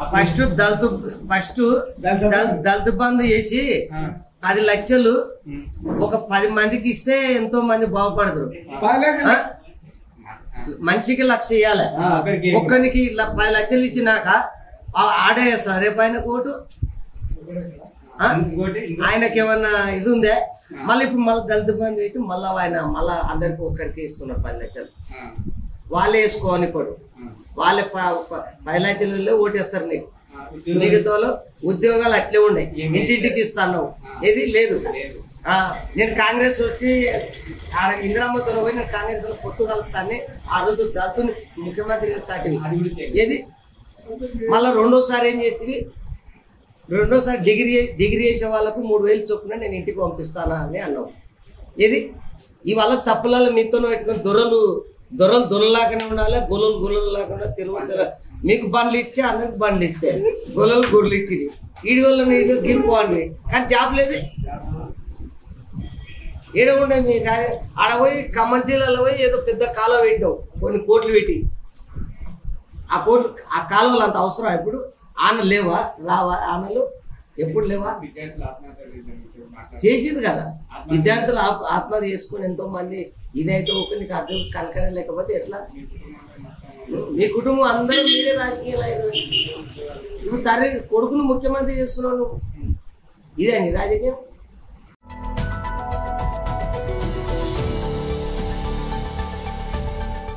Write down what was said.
First దళిత first దళిత బంధు. దళిత బంధు చేసి ఆ. పది లక్షలు ఉమ్. ఒక పది మందికి ఇస్తే ఎంతో మంది బాగుపడతారు పది లక్షలు ఆ? మనిషికి లక్ష ఇవ్వాలి ఆ, ఒకరికి ఒక్కరికి ల- పది లక్షలు ఇచ్చినాక ఆ- ఆడే వేస్తాడు రేపు ఆయన కోటు ఆ? ఇంకోటి ఇంకో- ఆయనకి ఏమన్నా ఇది ఉందే మళ్ళీ ఇప్పుడు మళ్ళీ దళిత బంధు పెట్టి మళ్ళీ ఆయన మళ్ళీ అందరికి ఒక్కడికి ఇస్తున్నారు పది లక్షలు ఆ, వాళ్ళే వేసుకోని ఇప్పుడు ఆ. వాళ్ళే ప- ప- పది లక్షలు ఓటేస్తారు నీకు ఆ, ఉద్యోగం మిగతా ఉద్యోగాలు అట్లే ఉన్నాయి ఏమి? ఇంటింటికి ఇస్తాను ఏది లేదు లేదు. ఆ, నేను కాంగ్రెస్ వచ్చి ఆడ ఇందిరామ్మ దొర పోయి నేను కాంగ్రెస్ లో పొత్తు కలుస్తాను ఆ రోజు దళితుని ముఖ్యమంత్రి స్టార్ట్ అది కూడా చేయాలి. ఏది మళ్ళా రెండోసారి ఏం చేస్తుంది రెండోసారి డిగ్రీ డిగ్రీ చేసే వాళ్ళకు మూడు వేలు చొప్పున నేను ఇంటికి పంపిస్తానా అని అన్నావు ఏది ఇవాళ తప్పులలో మీతో పెట్టుకొని దొరలు దొరలు దొరలాగానే ఉండాలి గొలలు గొలలు లాగా తిరుగు మీకు బండ్లు ఇచ్చి అందరికి బండ్లు ఇస్తే గొలలు గొర్రెలు ఇచ్చి ఈడి వల్ల నీడు గిరిపోండి కానీ జాబ్ లేదు ఏడ ఉండే మీ రా- ఆడ పోయి ఖమ్మం జిల్లాలో పోయి ఏదో పెద్ద కాలువ పెట్టావు కొన్ని కోట్లు పెట్టి ఆ కోట్లు ఆ కాలువలు అంత అవసరం ఇప్పుడు ఆన లేవా రావా ఆనలు ఎప్పుడు లేవా విద్యార్థులు ఆత్మహత్యలు చేశారు. మాట్లాడు. చేసింది కదా విద్యార్థులు ఆత్మ- ఆత్మహత్య చేసుకుని ఎంతో మంది ఇదైతే ఒక నీకు అర్థం కనకనే లేకపోతే ఎట్లా మీ కుటుంబంలో మొత్తం మీ కుటుంబం అందరూ మీరే రాజకీయాలు అయినారు. ఇప్పుడు తండ్రి కొడుకును ముఖ్యమంత్రి చేస్తున్నావు నువ్వు ఇదే నీ రాజకీయం